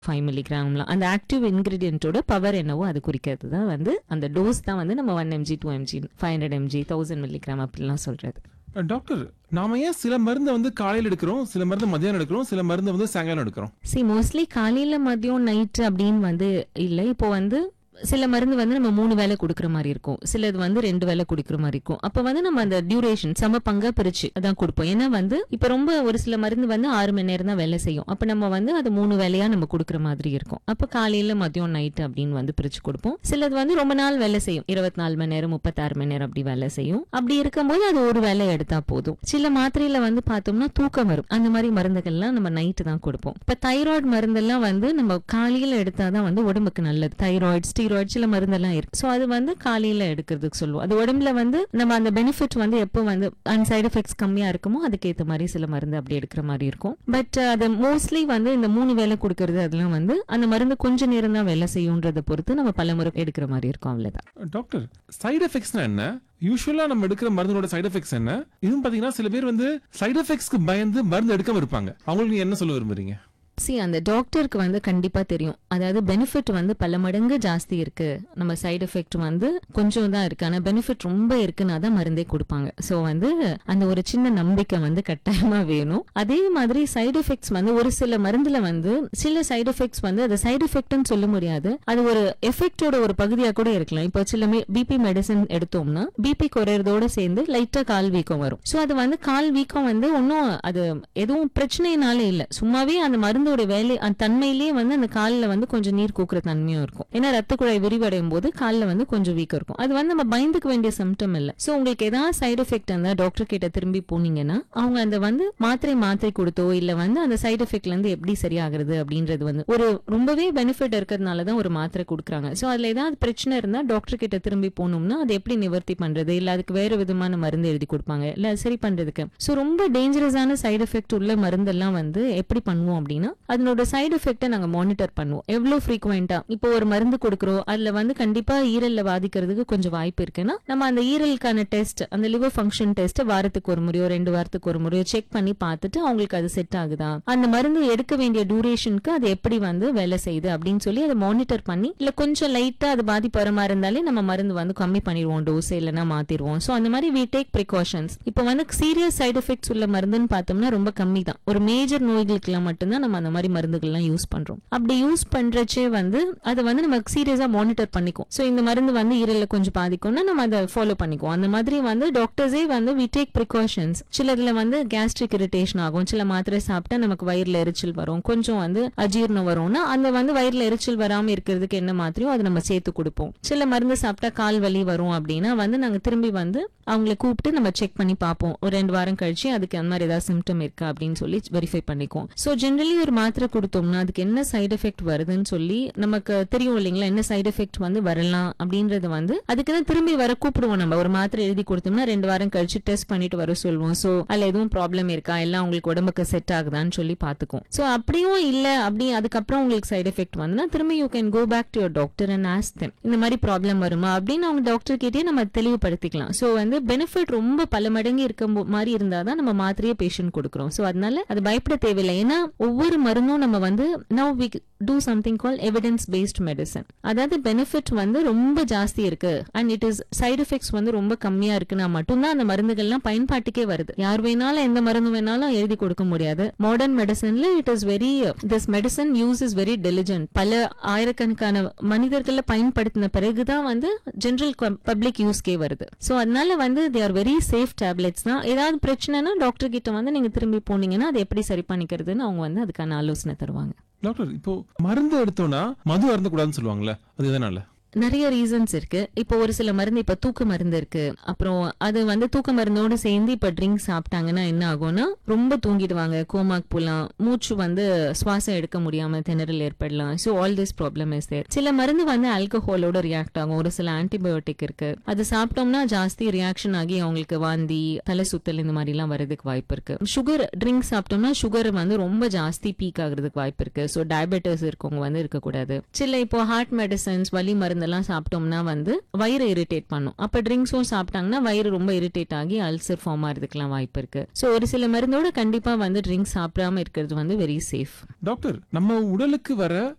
five மில்லிகிராம்லாம் அந்த active இன்கிரீடியன்ட்டோட power என்னவோ அது குறிக்கிறது தான் வந்து அந்த டோஸ் தான் வந்து நம்ம one mg two mg five hundred mg thousand milligram அப்படிலாம் சொல்றது அஹ் டாக்டர் நாம ஏன் சில மருந்தை வந்து காலையில் எடுக்கிறோம் சில மருந்து மதியானம் எடுக்கிறோம் சில மருந்து வந்து சாயங்காலம் எடுக்கிறோம் சி மோஸ்ட்லி காலையில மதியம் நைட்டு அப்படின்னு வந்து இல்லை இப்போ வந்து சில மருந்து வந்து நம்ம மூணு வேளை கொடுக்குற மாதிரி இருக்கும் சிலது வந்து ரெண்டு வேளை குடிக்கிற மாதிரி இருக்கும் அப்ப வந்து நம்ம அந்த டியூரேஷன் சம பங்கா பிரிச்சு அதான் கொடுப்போம் ஏன்னா வந்து இப்ப ரொம்ப ஒரு சில மருந்து வந்து ஆறு மணி நேரம் தான் வேலை செய்யும் அப்ப நம்ம வந்து அது மூணு வேலையா நம்ம கொடுக்குற மாதிரி இருக்கும் அப்ப காலையில மதியம் நைட் அப்படின்னு வந்து பிரிச்சு கொடுப்போம் சிலது வந்து ரொம்ப நாள் வேலை செய்யும் இருபத்தி நாலு மணி நேரம் முப்பத்தாறு மணி நேரம் அப்படி வேலை செய்யும் அப்படி இருக்கும்போது அது ஒரு வேலை எடுத்தா போதும் சில மாத்திரையில வந்து பார்த்தோம்னா தூக்கம் வரும் அந்த மாதிரி மருந்துகள்லாம் நம்ம நைட்டு தான் கொடுப்போம் இப்ப தைராய்டு மருந்தெல்லாம் வந்து நம்ம காலையில எடுத்தாதான் வந்து உடம்புக்கு நல்லது தைராய்டு ஸ்டீராய்டு சில மருந்தெல்லாம் இருக்கு ஸோ அது வந்து காலையில எடுக்கிறதுக்கு சொல்லுவோம் அது உடம்புல வந்து நம்ம அந்த பெனிஃபிட் வந்து எப்போ வந்து அந்த சைடு எஃபெக்ட்ஸ் கம்மியா இருக்குமோ அதுக்கேற்ற மாதிரி சில மருந்து அப்படி எடுக்கிற மாதிரி இருக்கும் பட் அது மோஸ்ட்லி வந்து இந்த மூணு வேலை கொடுக்கறது அதெல்லாம் வந்து அந்த மருந்து கொஞ்ச நேரம் தான் வேலை செய்யுன்றதை பொறுத்து நம்ம பல முறை எடுக்கிற மாதிரி இருக்கும் அவ்வளவுதான் அஹ் டாக்டர் சைடு எஃபெக்ட்ஸ்னா என்ன யூஸ்வலா நம்ம எடுக்கிற மருந்தோட சைடு எஃபெக்ட்ஸ் என்ன இதுவும் பாத்தீங்கன்னா சில பேர் வந்து சைடு எஃபெக்ட்ஸ்க்கு பயந்து மருந்து எடுக்காம இருப்பாங்க அவங்களுக்கு நீங்க என்ன சொல்ல விரும்புறீங்க சி அந்த டாக்டருக்கு வந்து கண்டிப்பா தெரியும் அதாவது பெனிஃபிட் வந்து பல மடங்கு ஜாஸ்தி இருக்கு நம்ம சைடு எஃபெக்ட் வந்து கொஞ்சம் தான் இருக்கு ஆனா பெனிஃபிட் ரொம்ப இருக்குன்னா தான் மருந்தே கொடுப்பாங்க ஸோ வந்து அந்த ஒரு சின்ன நம்பிக்கை வந்து கட்டாயமா வேணும் அதே மாதிரி சைடு எஃபெக்ட்ஸ் வந்து ஒரு சில மருந்துல வந்து சில சைடு எஃபெக்ட்ஸ் வந்து அது சைடு எஃபெக்ட்னு சொல்ல முடியாது அது ஒரு எஃபெக்டோட ஒரு பகுதியா கூட இருக்கலாம் இப்போ சில பிபி மெடிசன் எடுத்தோம்னா பிபி குறையறதோட சேர்ந்து லைட்டா கால் வீக்கம் வரும் ஸோ அது வந்து கால் வீக்கம் வந்து ஒன்றும் அது எதுவும் பிரச்சனைனால இல்ல சும்மாவே அந்த மருந்தோட வேலை அந்த தன்மையிலேயே வந்து அந்த காலில் வந்து கொஞ்சம் நீர் கூக்குற தன்மையும் இருக்கும் ஏன்னா ரத்த குழாய் விரிவடையும் போது காலில் வந்து கொஞ்சம் வீக்கம் இருக்கும் அது வந்து நம்ம பயந்துக்க வேண்டிய சிம்டம் இல்ல ஸோ உங்களுக்கு ஏதாவது சைடு எஃபெக்ட் இருந்தா டாக்டர் கிட்ட திரும்பி போனீங்கன்னா அவங்க அந்த வந்து மாத்திரை மாத்திரை கொடுத்தோ இல்ல வந்து அந்த சைடு எஃபெக்ட்ல இருந்து எப்படி சரியாகிறது அப்படின்றது வந்து ஒரு ரொம்பவே பெனிஃபிட் இருக்கிறதுனால தான் ஒரு மாத்திரை கொடுக்குறாங்க ஸோ அதுல ஏதாவது பிரச்சனை இருந்தா டாக்டர் கிட்ட திரும்பி போனோம்னா அதை எப்படி நிவர்த்தி பண்றது இல்ல அதுக்கு வேற விதமான மருந்து எழுதி கொடுப்பாங்க இல்ல அது சரி பண்றதுக்கு ஸோ ரொம்ப டேஞ்சரஸான சைடு எஃபெக்ட் உள்ள மருந்தெல்லாம் வந்து எப்படி பண்ணுவோம் அப்படின்னா அதனோட சைடு எஃபெக்ட்டை நாங்க மானிட்டர் பண்ணுவோம் எவ்வளவு ஃப்ரீக்வெண்டா இப்போ ஒரு மருந்து கொடுக்குறோம் அதுல வந்து கண்டிப்பா ஈரல்ல பாதிக்கிறதுக்கு கொஞ்சம் வாய்ப்பு இருக்குன்னா நம்ம அந்த ஈரலுக்கான டெஸ்ட் அந்த லிவர் ஃபங்க்ஷன் டெஸ்ட் வாரத்துக்கு ஒரு முறையோ ரெண்டு வாரத்துக்கு ஒரு முறையோ செக் பண்ணி பார்த்துட்டு அவங்களுக்கு அது செட் ஆகுதா அந்த மருந்து எடுக்க வேண்டிய டியூரேஷனுக்கு அது எப்படி வந்து வேலை செய்யுது அப்படின்னு சொல்லி அதை மானிட்டர் பண்ணி இல்ல கொஞ்சம் லைட்டா அது பாதிப்பு வர மாதிரி இருந்தாலே நம்ம மருந்து வந்து கம்மி பண்ணிடுவோம் டோஸ் இல்லைன்னா மாத்திடுவோம் ஸோ அந்த மாதிரி வி டேக் ப்ரிகாஷன்ஸ் இப்போ வந்து சீரியஸ் சைடு எஃபெக்ட்ஸ் உள்ள மருந்துன்னு பார்த்தோம்னா ரொம்ப கம்மி தான் ஒரு மேஜர் நோய்களுக்கெல்லாம் மட்டும்தான் நம்ம அந்த மாதிரி மருந்துகள்லாம் யூஸ் பண்றோம் அப்படி யூஸ் பண்றச்சே வந்து அதை வந்து நம்ம சீரியஸா மானிட்டர் பண்ணிக்கும் ஸோ இந்த மருந்து வந்து ஈரல்ல கொஞ்சம் பாதிக்கும்னா நம்ம அதை ஃபாலோ பண்ணிக்குவோம் அந்த மாதிரி வந்து டாக்டர்ஸே வந்து வி டேக் ப்ரிகாஷன்ஸ் சிலதுல வந்து கேஸ்ட்ரிக் இரிட்டேஷன் ஆகும் சில மாத்திரை சாப்பிட்டா நமக்கு வயிறுல எரிச்சல் வரும் கொஞ்சம் வந்து அஜீர்ணம் வரும்னா அந்த வந்து வயிறுல எரிச்சல் வராம இருக்கிறதுக்கு என்ன மாத்திரையோ அதை நம்ம சேர்த்து கொடுப்போம் சில மருந்து சாப்பிட்டா கால் வலி வரும் அப்படின்னா வந்து நாங்க திரும்பி வந்து அவங்கள கூப்பிட்டு நம்ம செக் பண்ணி பார்ப்போம் ஒரு ரெண்டு வாரம் கழிச்சு அதுக்கு அந்த மாதிரி ஏதாவது சிம்டம் இருக்கா அப்படின்னு சொல்லி வெரிஃபை பண்ணிக்குவோம் ஸோ ஜென்ரலி ஒரு மாத்திரை கொடுத்தோம்னா அதுக்கு என்ன சைடு எஃபெக்ட் வருதுன்னு சொல்லி நமக்கு தெரியும் இல்லைங்களா என்ன சைடு எஃபெக்ட் வந்து வரலாம் அப்படின்றது வந்து அதுக்கு தான் திரும்பி வர கூப்பிடுவோம் நம்ம ஒரு மாத்திரை எழுதி கொடுத்தோம்னா ரெண்டு வாரம் கழிச்சு டெஸ்ட் பண்ணிட்டு வர சொல்லுவோம் ஸோ அதுல எதுவும் ப்ராப்ளம் இருக்கா எல்லாம் உங்களுக்கு உடம்புக்கு செட் ஆகுதான்னு சொல்லி பார்த்துக்குவோம் ஸோ அப்படியும் இல்ல அப்படி அதுக்கப்புறம் உங்களுக்கு சைடு எஃபெக்ட் வந்துன்னா திரும்பி you can go back to your doctor and ask them இந்த மாதிரி ப்ராப்ளம் வருமா அப்படின்னு அவங்க டாக்டர் கிட்டே நம்ம தெளிவுபடுத்திக்கலாம் ஸோ வந்து பெனிஃபிட் ரொம்ப பல மடங்கு இருக்க மு- மாதிரி இருந்தாதான் நம்ம மாத்திரையே பேஷண்ட் கொடுக்குறோம் ஸோ அதனால அது பயப்பட தேவையில்லை ஏன்னா ஒவ்வொரு மருந்தும் நம்ம வந்து now we do something call evidence based medicine அதாவது பெனிஃபிட் வந்து ரொம்ப ஜாஸ்தி இருக்கு and it is side effects வந்து ரொம்ப கம்மியா இருக்குன்னா மட்டும்தான் அந்த மருந்துகள்லாம் பயன்பாட்டுக்கே வருது யார் வேணாலும் எந்த மருந்து வேணாலும் எழுதி கொடுக்க முடியாது மாடர்ன் மெடிசன்ல it is very this medicine use is very intelligent பல ஆயிரக்கணக்கான மனிதர்களை பயன்படுத்தின பிறகுதான் வந்து ஜென்ரல் பப்ளிக் யூஸ்க்கே வருது ஸோ அதனால வந்து they are very safe tablets தான் ஏதாவது பிரச்சனைனா டாக்டர் கிட்ட வந்து நீங்க திரும்பி போனீங்கன்னா அதை எப்படி சரி பண்ணிக்கிறதுன்னு அவங்க வந்து அதுக்கான ஆலோசனை தருவாங்க டாக்டர் இப்போ மருந்து எடுத்தோம்னா மது அருந்தக்கூடாதுன்னு சொல்லுவாங்கல்ல அது எதனால நிறைய ரீசன்ஸ் இருக்கு இப்போ ஒரு சில மருந்து இப்ப தூக்க மருந்து இருக்கு அப்புறம் அது வந்து தூக்க மருந்தோட சேர்ந்து இப்ப ட்ரிங்க் சாப்பிட்டாங்கன்னா என்ன ஆகும்னா ரொம்ப தூங்கிடுவாங்க கோமாக்கு போலாம் மூச்சு வந்து சுவாசம் எடுக்க முடியாம திணறல் ஏற்படலாம் so all this problem is there சில மருந்து வந்து ஆல்கஹாலோட ரியாக்ட் ஆகும் ஒரு சில ஆன்டிபயோட்டிக் இருக்கு அது சாப்பிட்டோம்னா ஜாஸ்தி ரியாக்ஷன் ஆகி அவங்களுக்கு வாந்தி தலை சுத்தல் இந்த மாதிரி எல்லாம் வரதுக்கு வாய்ப்பு இருக்கு சுகர் ட்ரிங்க் சாப்பிட்டோம்னா சுகர் வந்து ரொம்ப ஜாஸ்தி பீக் ஆகுறதுக்கு வாய்ப்பு இருக்கு ஸோ டயபெட்டிஸ் இருக்கவங்க வந்து இருக்கக்கூடாது சில இப்போ ஹார்ட் மெடிசன்ஸ் வலி மருந்தெல்லாம் சாப்பிட்டோம்னா வந்து வயிறு இரிட்டேட் பண்ணும் அப்ப ட்ரிங்க்ஸும் சாப்பிட்டாங்கன்னா வயிறு ரொம்ப இரிட்டேட் ஆகி அல்சர் ஃபார்ம் ஆகிறதுக்குலாம் வாய்ப்பு இருக்கு ஸோ ஒரு சில மருந்தோட கண்டிப்பா வந்து ட்ரிங்க்ஸ் சாப்பிடாம இருக்கிறது வந்து வெரி சேஃப் டாக்டர் நம்ம உடலுக்கு வர